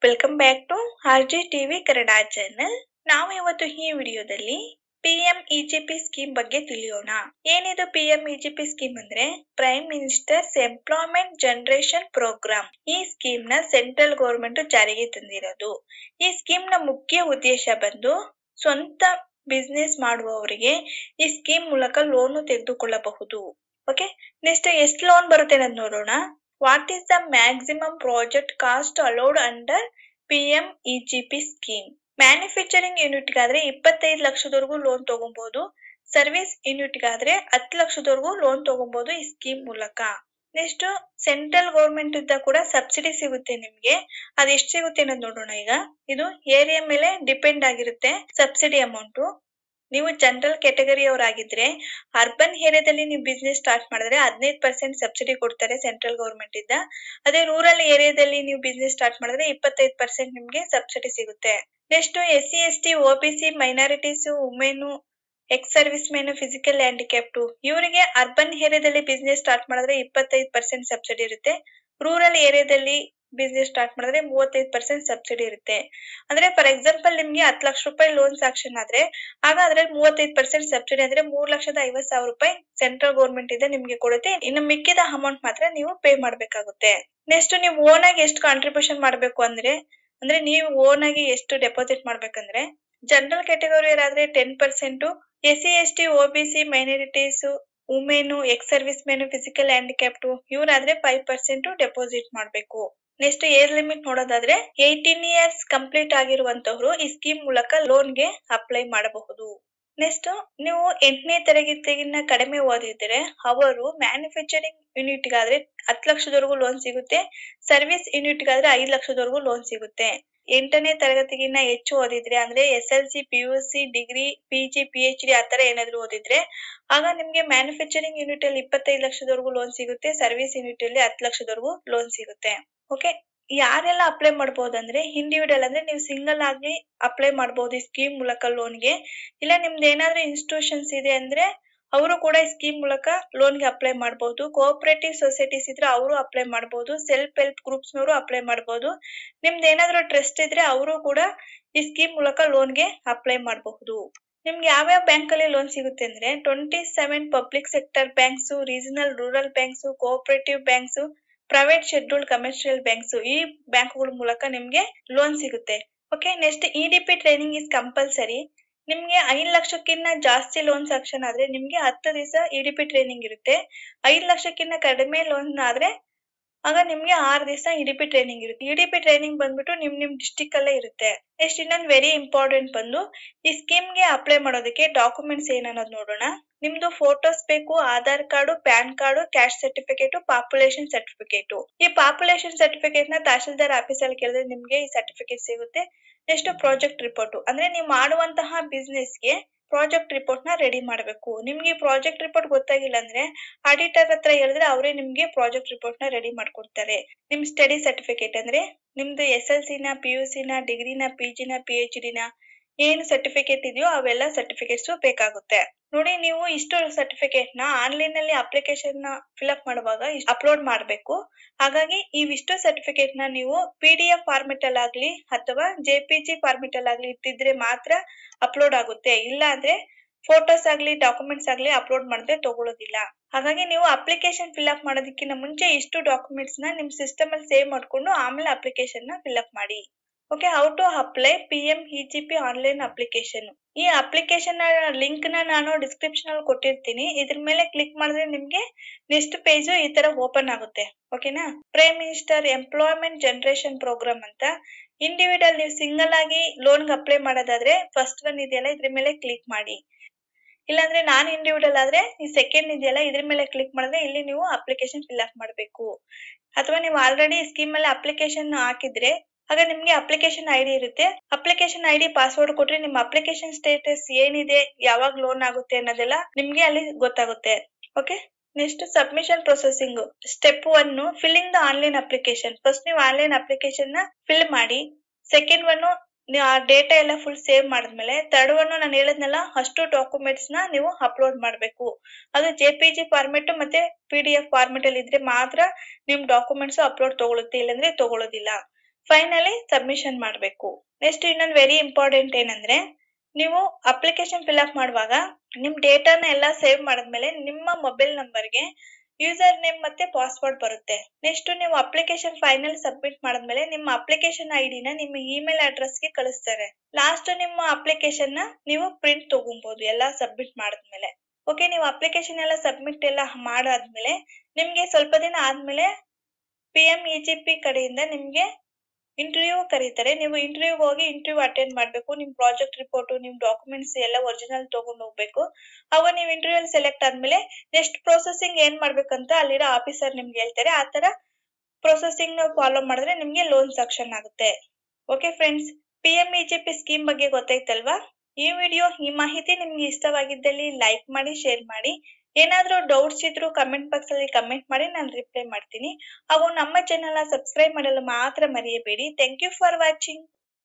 welcome back to R G TV Kannada channel ನಾವು ಇವತ್ತು ಈ ವಿಡಿಯೋದಲ್ಲಿ P M E G P scheme ಬಗ್ಗೆ ತಿಳಿಯೋಣ ಏನಿದು P M E G P scheme ಅಂದ್ರೆ prime minister's employment generation programme ಈ ಸ್ಕೀಮ್ ನ ಸೆಂಟ್ರಲ್ ಗೌರ್ಮೆಂಟ್ ಜಾರಿಗೆ ತಂದಿರೋದು ಈ ಸ್ಕೀಮ್ ನ ಮುಖ್ಯ ಉದ್ದೇಶ ಬಂದು ಸ್ವಂತ ಬಿಸ್ನೆಸ್ ಮಾಡುವವರಿಗೆ ಈ ಸ್ಕೀಮ್ ಮೂಲಕ ಲೋನ್ ತೆಗೆದುಕೊಳ್ಳಬಹುದು ಓಕೆ ನೆಕ್ಸ್ಟ್ ಎಷ್ಟು ಲೋನ್ ಬರುತ್ತೆ ಅನ್ನೋದು ನೋಡೋಣ what is the maximum project cost allowed under P M E G P scheme manufacturing ಯೂನಿಟ್ಗಾದ್ರೆ ಇಪ್ಪತ್ತೈದು ಲಕ್ಷದವರೆಗೂ ಲೋನ್ ತಗೊಬಹುದು ಸರ್ವಿಸ್ ಯೂನಿಟ್ಗಾದ್ರೆ ಹತ್ತು ಲಕ್ಷದವರೆಗೂ ಲೋನ್ ತಗೊಬಹುದು ಈ ಸ್ಕೀಮ್ ಮೂಲಕ ನೆಕ್ಸ್ಟ್ ಸೆಂಟ್ರಲ್ ಗೌರ್ಮೆಂಟ್ ಇಂದ ಕೂಡ ಸಬ್ಸಿಡಿ ಸಿಗುತ್ತೆ ನಿಮ್ಗೆ ಅದ್ ಎಷ್ಟು ಸಿಗುತ್ತೆ ಅನ್ನೋದು ನೋಡೋಣ ಈಗ ಇದು ಏರಿಯಾ ಮೇಲೆ ಡಿಪೆಂಡ್ ಆಗಿರುತ್ತೆ ಸಬ್ಸಿಡಿ ಅಮೌಂಟ್ ನೀವು ಜನರಲ್ ಕ್ಯಾಟಗರಿ ಅವರಾಗಿದ್ರೆ ಅರ್ಬನ್ ಏರಿಯಾದಲ್ಲಿ ನೀವು ಬಿಸ್ನೆಸ್ ಸ್ಟಾರ್ಟ್ ಮಾಡಿದ್ರೆ ಹದಿನೈದು ಪರ್ಸೆಂಟ್ ಸಬ್ಸಿಡಿ ಕೊಡ್ತಾರೆ ಸೆಂಟ್ರಲ್ ಗೌರ್ಮೆಂಟ್ ಇಂದ ಅದೇ ರೂರಲ್ ಏರಿಯಾದಲ್ಲಿ ನೀವು ಬಿಸ್ನೆಸ್ ಸ್ಟಾರ್ಟ್ ಮಾಡಿದ್ರೆ ಇಪ್ಪತ್ತೈದು ಪರ್ಸೆಂಟ್ ನಿಮ್ಗೆ ಸಬ್ಸಿಡಿ ಸಿಗುತ್ತೆ next S C S T O B C minorities women ex service men physical handicapped ಇವರಿಗೆ ಅರ್ಬನ್ ಏರಿಯಾದಲ್ಲಿ ಬಿಸ್ನೆಸ್ ಸ್ಟಾರ್ಟ್ ಮಾಡಿದ್ರೆ ಇಪ್ಪತ್ತೈದು ಪರ್ಸೆಂಟ್ ಸಬ್ಸಿಡಿ ಇರುತ್ತೆ ರೂರಲ್ ಏರಿಯಾದಲ್ಲಿ ಬಿಸ್ನೆಸ್ ಸ್ಟಾರ್ಟ್ ಮಾಡಿದ್ರೆ ಮೂವತ್ತೈದು ಪರ್ಸೆಂಟ್ ಸಬ್ಸಿಡಿ ಇರುತ್ತೆ ಅಂದ್ರೆ ಫಾರ್ ಎಕ್ಸಾಂಪಲ್ ನಿಮ್ಗೆ ಹತ್ತು ಲಕ್ಷ ರೂಪಾಯಿ ಲೋನ್ ಸಾಕ್ಷನ್ ಆದ್ರೆ ಆಗ ಅದ್ರಲ್ಲಿ ಮೂವತ್ತೈದು ಪರ್ಸೆಂಟ್ ಸಬ್ಸಿಡಿ ಅಂದ್ರೆ ಮೂರ್ ಲಕ್ಷದ ಐವತ್ ಸಾವಿರ ರೂಪಾಯಿ ಸೆಂಟ್ರಲ್ ಗೌರ್ಮೆಂಟ್ ಇಂದ ನಿಮ್ಗೆ ಕೊಡುತ್ತೆ ಇನ್ನು ಮಿಕ್ಕಿದ ಅಮೌಂಟ್ ಮಾತ್ರ ನೀವು ಪೇ ಮಾಡ್ಬೇಕಾಗುತ್ತೆ ನೆಕ್ಸ್ಟ್ ನೀವು ಓನ್ ಆಗಿ ಎಷ್ಟು ಕಾಂಟ್ರಿಬ್ಯೂಷನ್ ಮಾಡ್ಬೇಕು ಅಂದ್ರೆ ಅಂದ್ರೆ ನೀವು ಓನ್ ಆಗಿ ಎಷ್ಟು ಡೆಪಾಸಿಟ್ ಮಾಡ್ಬೇಕಂದ್ರೆ ಜನರಲ್ ಕ್ಯಾಟಗರಿ ಆದ್ರೆ ten percent S C S T O B C minorities women ex service men physical handicapped ಇವರಾದ್ರೆ ಫೈವ್ ಪರ್ಸೆಂಟ್ ಡೆಪಾಸಿಟ್ ಮಾಡ್ಬೇಕು ನೆಕ್ಸ್ಟ್ ಏಜ್ ಲಿಮಿಟ್ ನೋಡೋದಾದ್ರೆ ಏಯ್ಟೀನ್ ಇಯರ್ಸ್ ಕಂಪ್ಲೀಟ್ ಆಗಿರುವಂತವ್ರು ಈ ಸ್ಕೀಮ್ ಮೂಲಕ ಲೋನ್ಗೆ ಅಪ್ಲೈ ಮಾಡಬಹುದು ನೆಕ್ಸ್ಟ್ ನೀವು ಎಂಟನೇ ತರಗತಿಗಿನ್ನ ಕಡಿಮೆ ಓದಿದ್ರೆ ಅವರು ಮ್ಯಾನುಫ್ಯಾಕ್ಚರಿಂಗ್ ಯೂನಿಟ್ ಗಾದ್ರೆ ಹತ್ತು ಲಕ್ಷದವರೆಗೂ ಲೋನ್ ಸಿಗುತ್ತೆ ಸರ್ವಿಸ್ ಯೂನಿಟ್ ಗಾದ್ರೆ ಐದು ಲಕ್ಷದವರೆಗೂ ಲೋನ್ ಸಿಗುತ್ತೆ ಎಂಟನೇ ತರಗತಿಗಿನ್ನ ಹೆಚ್ಚು ಓದಿದ್ರೆ ಅಂದ್ರೆ S L C P U C degree P G P H D ಆತರ ಏನಾದ್ರು ಓದಿದ್ರೆ ಆಗ ನಿಮ್ಗೆ ಮ್ಯಾನುಫ್ಯಾಕ್ಚರಿಂಗ್ ಯೂನಿಟ್ ಅಲ್ಲಿ ಇಪ್ಪತ್ತೈದು ಲಕ್ಷದವರೆಗೂ ಲೋನ್ ಸಿಗುತ್ತೆ ಸರ್ವಿಸ್ ಯೂನಿಟ್ ಅಲ್ಲಿ ಹತ್ತು ಲಕ್ಷದವರೆಗೂ ಲೋನ್ ಸಿಗುತ್ತೆ ಓಕೆ ಯಾರೆಲ್ಲ ಅಪ್ಲೈ ಮಾಡಬಹುದು ಅಂದ್ರೆ ಇಂಡಿವಿಜುವಲ್ ಅಂದ್ರೆ ನೀವು ಸಿಂಗಲ್ ಆಗಿ ಅಪ್ಲೈ ಮಾಡಬಹುದು ಈ ಸ್ಕೀಮ್ ಮೂಲಕ ಲೋನ್ಗೆ ಇಲ್ಲ ನಿಮ್ದು ಏನಾದ್ರೂ ಇನ್ಸ್ಟಿಟ್ಯೂಷನ್ಸ್ ಇದೆ ಅಂದ್ರೆ ಅವರು ಕೂಡ ಈ ಸ್ಕೀಮ್ ಮೂಲಕ ಲೋನ್ಗೆ ಅಪ್ಲೈ ಮಾಡಬಹುದು ಕೋಆಪರೇಟಿವ್ ಸೊಸೈಟೀಸ್ ಇದ್ರೆ ಅವರು ಅಪ್ಲೈ ಮಾಡಬಹುದು ಸೆಲ್ಫ್ ಹೆಲ್ಪ್ ಗ್ರೂಪ್ಸ್ ನವರು ಅಪ್ಲೈ ಮಾಡಬಹುದು ನಿಮ್ದು ಏನಾದ್ರೂ ಟ್ರಸ್ಟ್ ಇದ್ರೆ ಅವರು ಕೂಡ ಈ ಸ್ಕೀಮ್ ಮೂಲಕ ಲೋನ್ಗೆ ಅಪ್ಲೈ ಮಾಡಬಹುದು ನಿಮ್ಗೆ ಯಾವ್ಯಾವ ಬ್ಯಾಂಕ್ ಅಲ್ಲಿ ಲೋನ್ ಸಿಗುತ್ತೆ ಅಂದ್ರೆ twenty seven public sector banks regional rural banks cooperative banks private scheduled commercial banks ಈ ಬ್ಯಾಂಕ್ಗಳ ಮೂಲಕ ನಿಮ್ಗೆ ಲೋನ್ ಸಿಗುತ್ತೆ okay next E D P training is compulsory ನಿಮ್ಗೆ ಐದು ಲಕ್ಷಕ್ಕಿಂತ ಜಾಸ್ತಿ ಲೋನ್ ಸಾಕ್ಷನ್ ಆದ್ರೆ ನಿಮ್ಗೆ ಹತ್ತು ದಿವಸ ಇ ಡಿ ಪಿ ಟ್ರೈನಿಂಗ್ ಇರುತ್ತೆ ಐದು ಲಕ್ಷಕ್ಕಿಂತ ಕಡಿಮೆ ಲೋನ್ ಆದ್ರೆ ಆಗ ನಿಮ್ಗೆ ಆರು ದಿವಸ ಇ ಡಿ ಪಿ ಟ್ರೈನಿಂಗ್ ಇರುತ್ತೆ ಇ ಡಿ ಪಿ ಟ್ರೈನಿಂಗ್ ಬಂದ್ಬಿಟ್ಟು ನಿಮ್ ನಿಮ್ ಡಿಸ್ಟಿಕ್ ಅಲ್ಲೇ ಇರುತ್ತೆ ನೆಕ್ಸ್ಟ್ ಇನ್ನೊಂದು ವೆರಿ ಇಂಪಾರ್ಟೆಂಟ್ ಬಂದು ಈ ಸ್ಕೀಮ್ಗೆ ಅಪ್ಲೈ ಮಾಡೋದಕ್ಕೆ ಡಾಕ್ಯುಮೆಂಟ್ಸ್ ಏನನ್ನೋದು ನೋಡೋಣ ನಿಮ್ದು ಫೋಟೋಸ್ ಬೇಕು Aadhaar card PAN card cash certificate population certificate ಈ ಪಾಪ್ಯುಲೇಷನ್ ಸರ್ಟಿಫಿಕೇಟ್ ನ ತಹಶೀಲ್ದಾರ್ ಆಫೀಸ್ ಅಲ್ಲಿ ಕೇಳಿದ್ರೆ ನಿಮ್ಗೆ ಈ ಸರ್ಟಿಫಿಕೇಟ್ ಸಿಗುತ್ತೆ ನೆಕ್ಸ್ಟ್ ಪ್ರಾಜೆಕ್ಟ್ ರಿಪೋರ್ಟ್ ಅಂದ್ರೆ ನೀವು ಮಾಡುವಂತಹ ಬಿಸ್ನೆಸ್ ಗೆ ಪ್ರಾಜೆಕ್ಟ್ ರಿಪೋರ್ಟ್ ನ ರೆಡಿ ಮಾಡಬೇಕು ನಿಮ್ಗೆ ಪ್ರಾಜೆಕ್ಟ್ ರಿಪೋರ್ಟ್ ಗೊತ್ತಾಗಿಲ್ಲ ಅಂದ್ರೆ ಆಡಿಟರ್ ಹತ್ರ ಹೇಳಿದ್ರೆ ಅವರೇ ನಿಮ್ಗೆ ಪ್ರಾಜೆಕ್ಟ್ ರಿಪೋರ್ಟ್ ನ ರೆಡಿ ಮಾಡ್ಕೊಡ್ತಾರೆ ನಿಮ್ ಸ್ಟಡಿ ಸರ್ಟಿಫಿಕೇಟ್ ಅಂದ್ರೆ ನಿಮ್ದು ಎಸ್ ಎಲ್ ಸಿ ನ ಪಿ ಯು ಸಿ ನ ಡಿಗ್ರಿನ ಪಿ ಜಿ ನ ಪಿ ಎಚ್ ಡಿ ನ ಏನು ಸರ್ಟಿಫಿಕೇಟ್ ಇದೆಯೋ ಅವೆಲ್ಲ ಸರ್ಟಿಫಿಕೇಟ್ಸ್ ಬೇಕಾಗುತ್ತೆ ನೋಡಿ ನೀವು ಇಷ್ಟು ಸರ್ಟಿಫಿಕೇಟ್ ನ ಆನ್ಲೈನ್ ಅಲ್ಲಿ ಅಪ್ಲಿಕೇಶನ್ ನ ಫಿಲ್ಅಪ್ ಮಾಡುವಾಗ ಅಪ್ಲೋಡ್ ಮಾಡಬೇಕು ಹಾಗಾಗಿ ಇವಿಷ್ಟು ಸರ್ಟಿಫಿಕೇಟ್ ನ ನೀವು ಪಿ ಡಿ ಎಫ್ ಫಾರ್ಮೆಟ್ ಅಲ್ಲಿ ಆಗ್ಲಿ ಅಥವಾ ಜೆ ಪಿ ಜಿ ಫಾರ್ಮೆಟ್ ಅಲ್ಲಿ ಆಗ್ಲಿ ಇಟ್ಟಿದ್ರೆ ಮಾತ್ರ ಅಪ್ಲೋಡ್ ಆಗುತ್ತೆ ಇಲ್ಲ ಅಂದ್ರೆ ಫೋಟೋಸ್ ಆಗ್ಲಿ ಡಾಕ್ಯುಮೆಂಟ್ಸ್ ಆಗ್ಲಿ ಅಪ್ಲೋಡ್ ಮಾಡಿದ್ರೆ ತಗೊಳ್ಳೋದಿಲ್ಲ ಹಾಗಾಗಿ ನೀವು ಅಪ್ಲಿಕೇಶನ್ ಫಿಲ್ಅಪ್ ಮಾಡೋದಕ್ಕಿಂತ ಮುಂಚೆ ಇಷ್ಟು ಡಾಕ್ಯುಮೆಂಟ್ಸ್ ನ ನಿಮ್ ಸಿಸ್ಟಮ್ ಅಲ್ಲಿ ಸೇವ್ ಮಾಡ್ಕೊಂಡು ಆಮೇಲೆ ಅಪ್ಲಿಕೇಶನ್ ನ ಫಿಲ್ಅಪ್ ಮಾಡಿ okay how to apply P M E G P online application ಈ ಅಪ್ಲಿಕೇಶನ್ ಲಿಂಕ್ ನ ನಾನು ಡಿಸ್ಕ್ರಿಪ್ಷನ್ ಅಲ್ಲಿ ಕೊಟ್ಟಿರ್ತೀನಿ ಇದ್ರ ಮೇಲೆ ಕ್ಲಿಕ್ ಮಾಡಿದ್ರೆ ನಿಮ್ಗೆ ನೆಕ್ಸ್ಟ್ ಪೇಜ್ ಈ ತರ ಓಪನ್ ಆಗುತ್ತೆ ಓಕೆನಾ prime minister employment generation programme ಅಂತ ಇಂಡಿವಿಜುವಲ್ ನೀವು ಸಿಂಗಲ್ ಆಗಿ ಲೋನ್ಗೆ ಅಪ್ಲೈ ಮಾಡೋದಾದ್ರೆ ಫಸ್ಟ್ ಒನ್ ಇದೆಯಲ್ಲ ಇದ್ರ ಮೇಲೆ ಕ್ಲಿಕ್ ಮಾಡಿ ಇಲ್ಲಾಂದ್ರೆ ನಾನ್ ಇಂಡಿವಿಜುವಲ್ ಆದ್ರೆ ಈ ಸೆಕೆಂಡ್ ಇದೆಯಲ್ಲ ಇದ್ರ ಮೇಲೆ ಕ್ಲಿಕ್ ಮಾಡಿದ್ರೆ ಇಲ್ಲಿ ನೀವು ಅಪ್ಲಿಕೇಶನ್ ಫಿಲ್ ಅಪ್ ಮಾಡಬೇಕು ಅಥವಾ ನೀವು ಆಲ್ರೆಡಿ ಸ್ಕೀಮ್ ಅಲ್ಲಿ ಅಪ್ಲಿಕೇಶನ್ ಹಾಕಿದ್ರೆ ಆಗ ನಿಮ್ಗೆ ಅಪ್ಲಿಕೇಶನ್ ಐಡಿ ಇರುತ್ತೆ ಅಪ್ಲಿಕೇಶನ್ ಐಡಿ ಪಾಸ್ವರ್ಡ್ ಕೊಟ್ರೆ ನಿಮ್ಮ ಅಪ್ಲಿಕೇಶನ್ ಸ್ಟೇಟಸ್ ಏನಿದೆ ಯಾವಾಗ ಲೋನ್ ಆಗುತ್ತೆ ಅನ್ನೋದೆಲ್ಲ ನಿಮ್ಗೆ ಅಲ್ಲಿ ಗೊತ್ತಾಗುತ್ತೆ okay next submission processing step one filling the online application first ನೀವು ಆನ್ಲೈನ್ ಅಪ್ಲಿಕೇಶನ್ ನ ಫಿಲ್ ಮಾಡಿ ಸೆಕೆಂಡ್ ಒನ್ ನೀವು ಆ ಡೇಟಾ ಎಲ್ಲ ಫುಲ್ ಸೇವ್ ಮಾಡಿದ್ಮೇಲೆ ಥರ್ಡ್ ಒನ್ ನಾನು ಹೇಳದ್ನಲ್ಲ ಅಷ್ಟು ಡಾಕ್ಯುಮೆಂಟ್ಸ್ ನ ನೀವು ಅಪ್ಲೋಡ್ ಮಾಡಬೇಕು ಅದು ಜೆ ಪಿ ಜಿ ಫಾರ್ಮೆಟ್ ಮತ್ತೆ ಪಿ ಡಿ ಎಫ್ ಫಾರ್ಮೆಟ್ ಅಲ್ಲಿ ಇದ್ರೆ ಮಾತ್ರ ನಿಮ್ ಡಾಕ್ಯುಮೆಂಟ್ಸ್ ಅಪ್ಲೋಡ್ ತಗೊಳುತ್ತೆ ಇಲ್ಲಾಂದ್ರೆ ತಗೊಳ್ಳೋದಿಲ್ಲ ಫೈನಲಿ ಸಬ್ಮಿಷನ್ ಮಾಡಬೇಕು ನೆಕ್ಸ್ಟ್ ಇನ್ನೊಂದು ವೆರಿ ಇಂಪಾರ್ಟೆಂಟ್ ಏನಂದ್ರೆ ನೀವು ಅಪ್ಲಿಕೇಶನ್ ಫಿಲ್ ಅಪ್ ಮಾಡುವಾಗ ನಿಮ್ ಡೇಟಾನ ಎಲ್ಲ ಸೇವ್ ಮಾಡಿದ್ಮೇಲೆ ನಿಮ್ಮ ಮೊಬೈಲ್ ನಂಬರ್ಗೆ ಯೂಸರ್ ನೇಮ್ ಮತ್ತೆ ಪಾಸ್ವರ್ಡ್ ಬರುತ್ತೆ ನೆಕ್ಸ್ಟ್ ನೀವು ಅಪ್ಲಿಕೇಶನ್ ಫೈನಲ್ ಸಬ್ಮಿಟ್ ಮಾಡಿದ್ಮೇಲೆ ನಿಮ್ಮ ಅಪ್ಲಿಕೇಶನ್ ಐ ಡಿನ ನಿಮ್ಮ ಇಮೇಲ್ ಅಡ್ರೆಸ್ಗೆ ಕಳಿಸ್ತಾರೆ ಲಾಸ್ಟ್ ನಿಮ್ಮ ಅಪ್ಲಿಕೇಶನ್ ನ ನೀವು ಪ್ರಿಂಟ್ ತಗೊಬಹುದು ಎಲ್ಲ ಸಬ್ಮಿಟ್ ಮಾಡಿದ್ಮೇಲೆ ಓಕೆ ನೀವು ಅಪ್ಲಿಕೇಶನ್ ಎಲ್ಲ ಸಬ್ಮಿಟ್ ಎಲ್ಲ ಮಾಡಾದ್ಮೇಲೆ ನಿಮ್ಗೆ ಸ್ವಲ್ಪ ದಿನ ಆದ್ಮೇಲೆ P M E G P ಕಡೆಯಿಂದ ನಿಮ್ಗೆ ಇಂಟರ್ವ್ಯೂ ಕರೀತಾರೆ ನೀವು ಇಂಟರ್ವ್ಯೂ ಹೋಗಿ ಇಂಟರ್ವ್ಯೂ ಅಟೆಂಡ್ ಮಾಡಬೇಕು ನಿಮ್ ಪ್ರಾಜೆಕ್ಟ್ ರಿಪೋರ್ಟ್ ನಿಮ್ ಡಾಕ್ಯುಮೆಂಟ್ಸ್ ಎಲ್ಲ ಒರಿಜಿನಲ್ ತಗೊಂಡು ಹೋಗ್ಬೇಕು ಅವಾಗ ನೀವು ಇಂಟರ್ವ್ಯೂ ಸೆಲೆಕ್ಟ್ ಆದ್ಮೇಲೆ ನೆಕ್ಸ್ಟ್ ಪ್ರೊಸೆಸಿಂಗ್ ಏನ್ ಮಾಡ್ಬೇಕಂತ ಅಲ್ಲಿರೋ ಆಫೀಸರ್ ನಿಮ್ಗೆ ಹೇಳ್ತಾರೆ ಆ ತರ ಪ್ರೊಸೆಸಿಂಗ್ ಫಾಲೋ ಮಾಡಿದ್ರೆ ನಿಮ್ಗೆ ಲೋನ್ ಸಕ್ಷನ್ ಆಗುತ್ತೆ okay friends P M E G P scheme ಬಗ್ಗೆ ಗೊತ್ತಾಯ್ತಲ್ವಾ ಈ ವಿಡಿಯೋ ಈ ಮಾಹಿತಿ ನಿಮ್ಗೆ ಇಷ್ಟವಾಗಿದ್ದಲ್ಲಿ ಲೈಕ್ ಮಾಡಿ ಶೇರ್ ಮಾಡಿ ಏನಾದ್ರೂ ಡೌಟ್ಸ್ ಇದ್ರು ಕಮೆಂಟ್ ಬಾಕ್ಸ್ ಅಲ್ಲಿ ಕಮೆಂಟ್ ಮಾಡಿ ನಾನು ರಿಪ್ಲೈ ಮಾಡ್ತೀನಿ ಹಾಗೂ ನಮ್ಮ ಚಾನೆಲ್ ನ ಸಬ್ಸ್ಕ್ರೈಬ್ ಮಾಡಲು ಮಾತ್ರ ಮರೆಯಬೇಡಿ ಥ್ಯಾಂಕ್ ಯು ಫಾರ್ ವಾಚಿಂಗ್